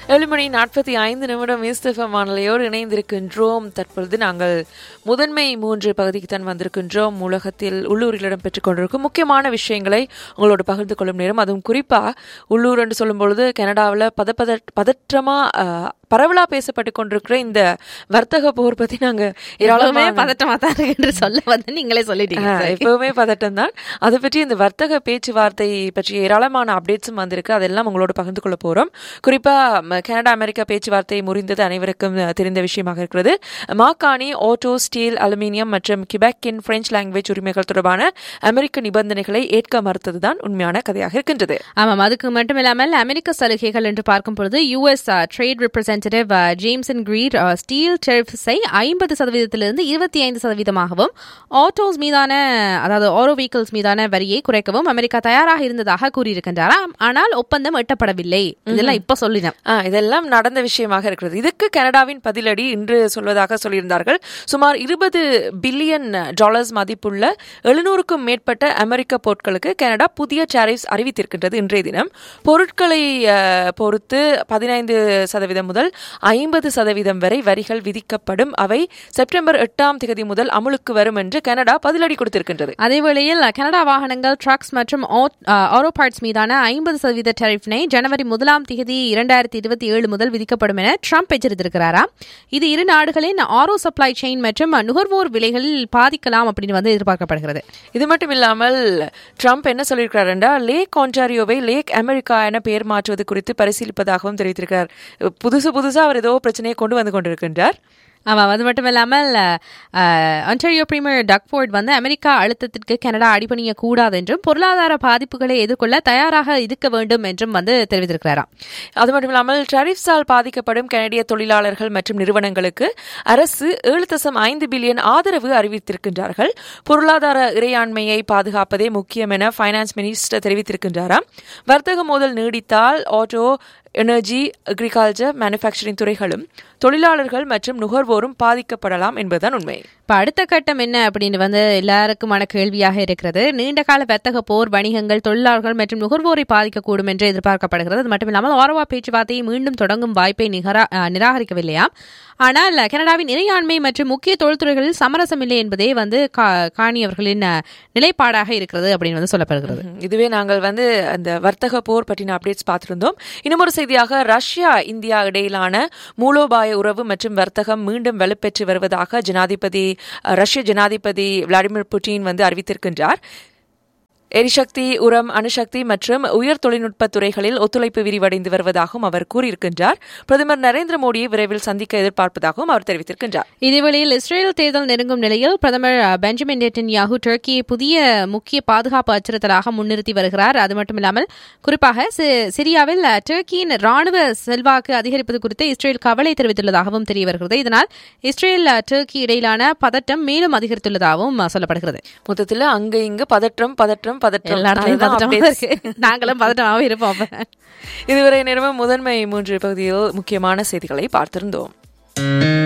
ஏழு மணி நாற்பத்தி ஐந்து நிமிடம் இஸ்தஃபம் வானொலியோடு இணைந்திருக்கின்றோம் தற்பொழுது நாங்கள் முதன்மை மூன்று பகுதிக்கு தான் வந்திருக்கின்றோம் உலகத்தில் உள்ளூரில் இடம்பெற்றுக் கொண்டிருக்கும் முக்கியமான விஷயங்களை உங்களோடு பகிர்ந்து கொள்ளும் நேரம் அதுவும் குறிப்பாக உள்ளூர் என்று சொல்லும் பொழுது கனடாவில் பத பத பதற்றமாக பரவலா பேசப்பட்டு கொண்டிருக்கிற இந்த வர்த்தக போர் பத்தி நாங்க எப்பவுமே ஏராளமான பதட்டமா தான் இருக்கு என்று சொல்ல வந்து நீங்களே சொல்லிட்டீங்க ஆ, எப்பவுமே பதட்டம் தான் அதை பற்றி இந்த வர்த்தக பேச்சுவார்த்தை பற்றி ஏராளமான அப்டேட்ஸும் வந்திருக்கு அதெல்லாம் உங்களோட பகிர்ந்து கொள்ள போறோம் குறிப்பா ம, கனடா அமெரிக்கா பேச்சுவார்த்தை முறிந்தது அனைவருக்கும் அ, தெரிந்த விஷயமாக இருக்கிறது மாக்காணி ஆட்டோ ஸ்டீல் அலுமினியம் மற்றும் கிபெக்கின் பிரெஞ்சு லாங்குவேஜ் உரிமைகள் தொடர்பான அமெரிக்க நிபந்தனைகளை ஏற்க மறுத்ததுதான் உண்மையான கதையாக இருக்கின்றது ஆமாம் அதுக்கு மட்டும் இல்லாமல் அமெரிக்க சலுகைகள் என்று பார்க்கும் பொழுது US trade representative Jamieson Greer steel டெரிஃப்ஸை ஐம்பது சதவீதத்திலிருந்து இருபத்தி ஐந்து சதவீதமாகவும் ஆட்டோஸ் மீதான அதாவது ஆரோ வெஹிக்கிள்ஸ் மீதான வரியை குறைக்கவும் அமெரிக்கா தயாராக இருந்ததாக கூறியிருக்கின்றாராம் ஆனால் ஒப்பந்தம் எட்டப்படவில்லை இதெல்லாம் இப்ப சொல்லினேன் ஆ, இதெல்லாம் நடந்த விஷயமாக இருக்கிறது இதுக்கு கனடாவின் பதிலடி இன்று சொல்வதாக சொல்லியிருந்தார்கள் சுமார் இருபது பில்லியன் டாலர்ஸ் மதிப்புள்ள எழுநூறுக்கும் மேற்பட்ட அமெரிக்க பொருட்களுக்கு கனடா புதிய டாரிஃப்ஸ் அறிவித்திருக்கின்றது இன்றைய தினம் பொருட்களை அ, பொறுத்து பதினைந்து சதவீதம் முதல் ஐம்பது சதவீதம் வரை வரிகள் விதிக்கப்படும் அவை செப்டம்பர் எட்டாம் தேதி முதல் அமுலுக்கு வரும் என்று கனடா பதிலடி கொடுத்திருக்கின்றது அதேவேளையில் கனடா வாகனங்கள் ட்ரக்ஸ் மற்றும் ஆரோ பார்ட்ஸ் மீதான ஐம்பது சதவீத டெரிஃபினை ஜனவரி முதலாம் தேதி இரண்டாயிரத்தி இருபத்தி ஏழு முதல் விதிக்கப்படும் என ட்ரம்ப் எச்சரித்திருக்கிறாராம் இது இரு நாடுகளின் ஆரோ சப்ளை செயின் மற்றும் நுகர்வோர் விலைகளில் பாதிக்கலாம் அப்படின்னு வந்து எதிர்பார்க்கப்படுகிறது இது மட்டும் இல்லாமல் ட்ரம்ப் என்ன சொல்லியிருக்கிறாருண்டா லேக் ஆன்டாரியோவை லேக் அமெரிக்கா என பெயர் மாற்றுவது குறித்து பரிசீலிப்பதாகவும் தெரிவித்திருக்கிறார் புதுசு புதுசா அவர் ஏதோ பிரச்சனையை கொண்டு வந்து கொண்டிருக்கின்றார் ஆமாம் அது மட்டும் இல்லாமல் ஒன்டாரியோ பிரீமியர் டக்ஃபோர்ட் வந்து அமெரிக்கா அழுத்தத்திற்கு கனடா அடிபணிய கூடாது என்றும் பொருளாதார பாதிப்புகளை எதிர்கொள்ள தயாராக இருக்க வேண்டும் என்றும் வந்து தெரிவித்திருக்கிறாராம் அது மட்டும் இல்லாமல் டரிஃப்ஸால் பாதிக்கப்படும் கனடிய தொழிலாளர்கள் மற்றும் நிறுவனங்களுக்கு அரசு ஏழு தசம் ஐந்து பில்லியன் ஆதரவு அறிவித்திருக்கின்றார்கள் பொருளாதார இறையாண்மையை பாதுகாப்பதே முக்கியம் என ஃபைனான்ஸ் மினிஸ்டர் தெரிவித்திருக்கின்றாராம் வர்த்தக மோதல் நீடித்தால் ஆட்டோ எனர்ஜி அக்ரிகல்ச்சர் மேனுஃபேக்சரிங் துறைகளும் தொழிலாளர்கள் மற்றும் நுகர்வோரும் பாதிக்கப்படலாம் என்பதுதான் உண்மை இப்ப அடுத்த கட்டம் என்ன அப்படின்னு வந்து எல்லாருக்குமான கேள்வியாக இருக்கிறது நீண்ட கால வர்த்தக போர் வணிகங்கள் தொழிலாளர்கள் மற்றும் நுகர்வோரை பாதிக்கக்கூடும் என்று எதிர்பார்க்கப்படுகிறது அது மட்டும் இல்லாமல் ஓரவா பேச்சுவார்த்தையை மீண்டும் தொடங்கும் வாய்ப்பை நிகரா அஹ், நிராகரிக்கவில்லையாம் ஆனால் கனடாவின் இறையாண்மை மற்றும் முக்கிய தொழில்துறைகளில் சமரசம் இல்லை என்பதே வந்து கா- காணி அவர்களின் அஹ், நிலைப்பாடாக இருக்கிறது அப்படின்னு வந்து சொல்லப்படுகிறது ம், இதுவே நாங்கள் வந்து அந்த வர்த்தக போர் பற்றின அப்டேட்ஸ் பார்த்திருந்தோம் இன்னும் ஒரு செய்தியாக ரஷ்யா இந்தியா இடையிலான மூலோபாய உறவு மற்றும் வர்த்தகம் மீண்டும் வலுப்பெற்று வருவதாக ஜனாதிபதி அஹ், ரஷ்ய ஜனாதிபதி விளாடிமிர் புட்டின் வந்து அறிவித்திருக்கின்றார் எரிசக்தி உரம் அணுசக்தி மற்றும் உயர் தொழில்நுட்ப துறைகளில் ஒத்துழைப்பு விரிவடைந்து வருவதாகவும் அவர் கூறியிருக்கின்றார் பிரதமர் நரேந்திர மோடியை விரைவில் சந்திக்க எதிர்பார்ப்பதாகவும் அவர் தெரிவித்திருக்கின்றார் இதேவேளையில் இஸ்ரேல் தேர்தல் நெருங்கும் நிலையில் பிரதமர் அஹ், பெஞ்சமின் நெட்டன்யாகு டர்க்கியை புதிய முக்கிய பாதுகாப்பு அச்சுறுத்தலாக முன்னிறுத்தி வருகிறார் அது மட்டுமில்லாமல் குறிப்பாக சி- சிரியாவில் அஹ், டர்க்கியின் ராணுவ செல்வாக்கு அதிகரிப்பது குறித்து இஸ்ரேல் கவலை தெரிவித்துள்ளதாகவும் தெரிய வருகிறது இதனால் இஸ்ரேல் அஹ், டர்க்கி இடையிலான பதட்டம் மேலும் அதிகரித்துள்ளதாகவும் அஹ், சொல்லப்படுகிறது மொத்தத்தில் அங்க இங்க பதற்றம் பதற்றம் பதற்றம் எல்லா இடத்துலயும் அதுதான் பதட்டமா updates. இருக்கு நாங்களும் பதட்டமாவே இருப்போம் அப்ப. இதுவரை நேரமும் முதன்மை மூன்று பகுதியில் முக்கியமான செய்திகளை பார்த்திருந்தோம்